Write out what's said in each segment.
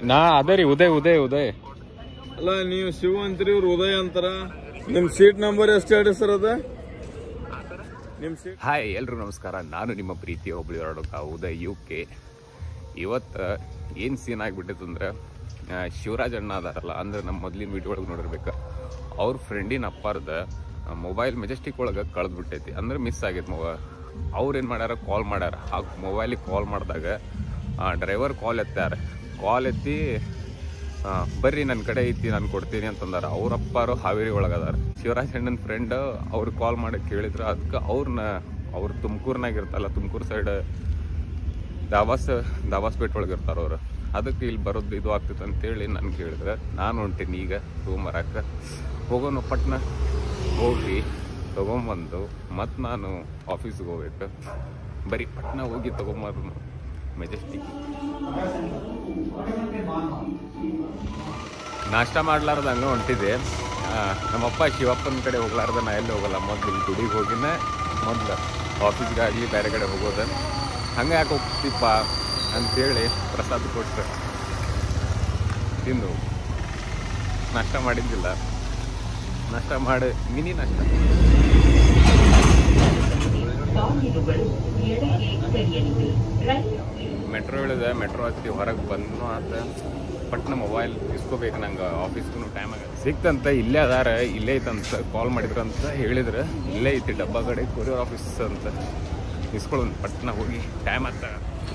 ನಾ ಅದೇ ರೀ ಉದಯ್ ಉದಯ್ ಉದಯ್ ಅಲ್ಲ ನೀವು ಶಿವ ಅಂತೀರಿ ಇವ್ರು ಉದಯ ಅಂತಾರ ನಿಮ್ ಸೀಟ್ ನಂಬರ್ ಎಷ್ಟು ಹೇಳಿ ಸರ್ ಅದ ನಿಮ್ ಸೀಟ್ ಹಾಯ್ ಎಲ್ರಿಗೂ ನಮಸ್ಕಾರ ನಾನು ನಿಮ್ಮ ಪ್ರೀತಿಯ ಒಬ್ಳಿ ಹೊರಡೋಕ ಉದಯ್ ಯು ಕೆ ಇವತ್ತು ಏನು ಸೀನ್ ಆಗಿಬಿಟ್ಟಿತ್ತು ಅಂದ್ರೆ ಆ, ಶಿವರಾಜ್ ಅಣ್ಣ ಅದಾರಲ್ಲ ಅಂದ್ರೆ ನಮ್ಮ ಮೊದ್ಲಿನ ವಿಡಿಯೋ ಒಳಗೆ ನೋಡಿರ್ಬೇಕು ಅವ್ರ ಫ್ರೆಂಡಿನ ಅಪ್ಪಾರ್ದ ಮೊಬೈಲ್ ಮೆಜೆಸ್ಟಿಕ್ ಒಳಗೆ ಕಳೆದು ಬಿಟ್ಟೈತಿ ಅಂದ್ರೆ ಮಿಸ್ ಆಗೈತೆ ಮೊಬೈಲ್ ಅವ್ರು ಏನು ಮಾಡ್ಯಾರ ಕಾಲ್ ಮಾಡ್ಯಾರ ಆ ಮೊಬೈಲಿಗೆ ಕಾಲ್ ಮಾಡಿದಾಗ ಡ್ರೈವರ್ ಕಾಲ್ ಎತ್ತಾರ ಕಾಲ್ ಎತ್ತಿ ಆ, ಬರ್ರಿ ನನ್ನ ಕಡೆ ಐತಿ ನಾನು ಕೊಡ್ತೀನಿ ಅಂತಂದಾರ ಅವ್ರ ಅಪ್ಪಾರು ಹಾವೇರಿ ಒಳಗದಾರ ಶಿವರಾಜ್ ಅಣ್ಣನ ಫ್ರೆಂಡ್ ಅವ್ರು ಕಾಲ್ ಮಾಡಿ ಕೇಳಿದ್ರು ಅದಕ್ಕೆ ಅವ್ರನ್ನ ಅವ್ರು ತುಮಕೂರ್ನಾಗ ಇರ್ತಲ್ಲ ತುಮಕೂರು ಸೈಡ್ ದಾವಾಸ್ ದಾವಾಸ್ ಪೇಟ್ ಒಳಗೆ ಇರ್ತಾರ ಅವ್ರು ಅದಕ್ಕೆ ಇಲ್ಲಿ ಬರೋದು ಇದು ಆಗ್ತೈತೆ ಅಂತೇಳಿ ನಾನು ಕೇಳಿದ್ರೆ ನಾನು ಹೊಂಟೀನಿ ಈಗ ತೊಗೊಂಬರಕ್ಕೆ ಹೋಗೋಣ ಪಟ್ನ ಹೋಗಿ ತೊಗೊಂಬಂದು ಮತ್ತು ನಾನು ಆಫೀಸ್ಗೆ ಹೋಗ್ಬೇಕು ಬರೀ ಪಟ್ನ ಹೋಗಿ ತೊಗೊಂಬರೋನು ಮೆಜೆಸ್ಟಿಕ್ ನಾಷ್ಟ ಮಾಡ್ಲಾರ್ದ ಹಂಗೆ ಹೊಂಟಿದೆ ಆ, ನಮ್ಮಪ್ಪ ಶಿವಪ್ಪನ ಕಡೆ ಹೋಗ್ಲಾರ್ದ ನಾ ಎಲ್ಲಿ ಹೋಗಲ್ಲ ಮೊದ್ಲು ಇಲ್ಲಿ ಗುಡಿಗೆ ಹೋಗಿನ ಮೊದ್ಲು ಆಫೀಸ್ಗಾಗಲಿ ಬೇರೆ ಕಡೆ ಹೋಗೋದ ಹಂಗೆ ಯಾಕೆ ಹೋಗ್ತಿಪ್ಪ ಅಂತೇಳಿ ಪ್ರಸಾದ ಕೊಟ್ಟರೆ ತಿಂದು ನಾಷ್ಟ ಮಾಡಿದ್ದಿಲ್ಲ ನಾಷ್ಟ ಮಾಡಿ ಮಿನಿ ನಾಷ್ಟ ವಾಹನಗಳು ಎಡೆಗೆ ಸರಿಯಲಿದೆ ರೈಲು ಮೆಟ್ರೋ ಇಳಿದೆ ಮೆಟ್ರೋ ಹತ್ತಿ ಹೊರಗೆ ಬಂದು ಆತ ಪಟ್ನ ಮೊಬೈಲ್ ಇಸ್ಕೋಬೇಕು ನಂಗೆ ಆಫೀಸ್ಗೂ ಟೈಮ್ ಆಗ ಸಿಕ್ತಂತ ಇಲ್ಲೇ ಅದಾರ ಇಲ್ಲೇ ಐತಂತ ಕಾಲ್ ಮಾಡಿದ್ರಂತ ಹೇಳಿದ್ರೆ ಇಲ್ಲೇ ಐತಿ ಡಬ್ಬ ಕಡೆ ಕೊರಿಯರ್ ಆಫೀಸ್ ಅಂತ ಇಸ್ಕೊಳ್ಳೋದು ಪಟ್ನ ಹೋಗಿ ಟೈಮ್ ಆತ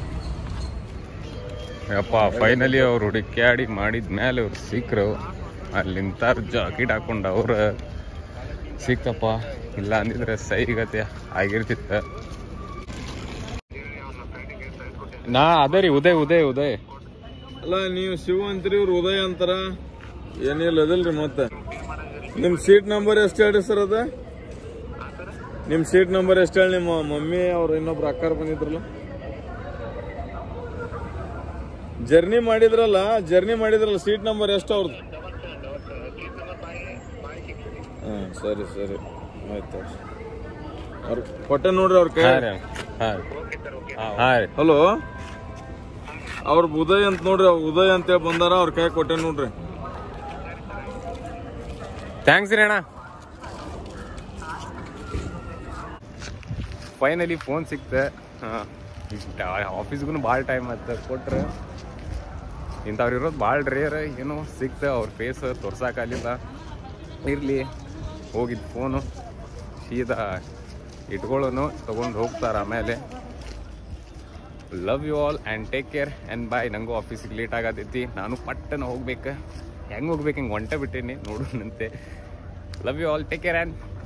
ಯಪ್ಪ ಫೈನಲಿ ಅವ್ರು ಹುಡುಕ್ಯಾಡಿ ಮಾಡಿದ ಮೇಲೆ ಅವ್ರು ಸಿಕ್ಕರು ಅಲ್ಲಿ ನಿಂತಾರ ಜಾಕೆಟ್ ಹಾಕೊಂಡು ಅವ್ರ ಸಿಕ್ತಪ್ಪ ಇಲ್ಲ ಅಂದಿದ್ರೆ ಸೈಗತೆ ಆಗಿರ್ತಿತ್ತ ನಾ ಅದೇ ರೀ ಉದಯ್ ಉದಯ್ ಉದಯ್ ಅಲ್ಲ ನೀವು ಶಿವ ಅಂತೀರಿ ಇವ್ರು ಉದಯ ಅಂತಾರ ಏನಿಲ್ಲ ಅದಲ್ರಿ ಮತ್ತೆ ನಿಮ್ ಸೀಟ್ ನಂಬರ್ ಎಷ್ಟು ಹೇಳಿ ಸರ್ ಅದ ನಿಮ್ ಸೀಟ್ ನಂಬರ್ ಎಷ್ಟು ಹೇಳಿ ನಿಮ್ಮ ಮಮ್ಮಿ ಅವ್ರ ಇನ್ನೊಬ್ರು ಅಕ್ಕಾರ ಬಂದಿದ್ರಲ್ಲ ಜರ್ನಿ ಮಾಡಿದ್ರಲ್ಲ ಜರ್ನಿ ಮಾಡಿದ್ರಲ್ಲ ಸೀಟ್ ನಂಬರ್ ಎಷ್ಟು ಅವ್ರದ್ದು ಹಾ ಸರಿ ಸರಿ ಆಯ್ತು ಅವ್ರ ಕೊಟ್ಟೆ ನೋಡ್ರಿ ಅವ್ರ ಕೈ ಹಾಂ ರೀ ಹಾಂ ಹಾಂ ರೀ ಹಲೋ ಅವ್ರ ಉದಯ್ ಅಂತ ನೋಡ್ರಿ ಅವ್ರ್ ಉದಯ್ ಅಂತೇಳಿ ಬಂದಾರ ಅವ್ರ ಕೈ ಕೊಟ್ಟೆ ನೋಡ್ರಿ ಥ್ಯಾಂಕ್ಸ್ ರೀ ಅಣ್ಣ ಫೈನಲಿ ಫೋನ್ ಸಿಕ್ತೆ ಆಫೀಸ್ಗೂ ಭಾಳ ಟೈಮ್ ಆಯ್ತು ಕೊಟ್ರೆ ಇಂಥವ್ರು ಇರೋದು ಭಾಳ ರೇರ್ ಏನೋ ಸಿಕ್ತೆ ಅವ್ರ ಫೇಸ್ ತೋರ್ಸಕ್ಕಾಗಲಿಲ್ಲ ಇರಲಿ ಹೋಗಿದ್ದು ಫೋನು ಸೀದಾ ಇಟ್ಕೊಳ್ಳೋನು ತೊಗೊಂಡು ಹೋಗ್ತಾರೆ ಆಮೇಲೆ love you all and take care and bye ನನಗೂ ಆಫೀಸಿಗೆ ಲೇಟ್ ಆಗತೈತಿ ನಾನು ಪಟ್ಟನ ಹೋಗ್ಬೇಕು ಹೆಂಗೆ ಹೋಗ್ಬೇಕು ಹಿಂಗೆ ಹೊಂಟೆ ಬಿಟ್ಟೇನಿ ನೋಡೋಣಂತೆ love you all take care and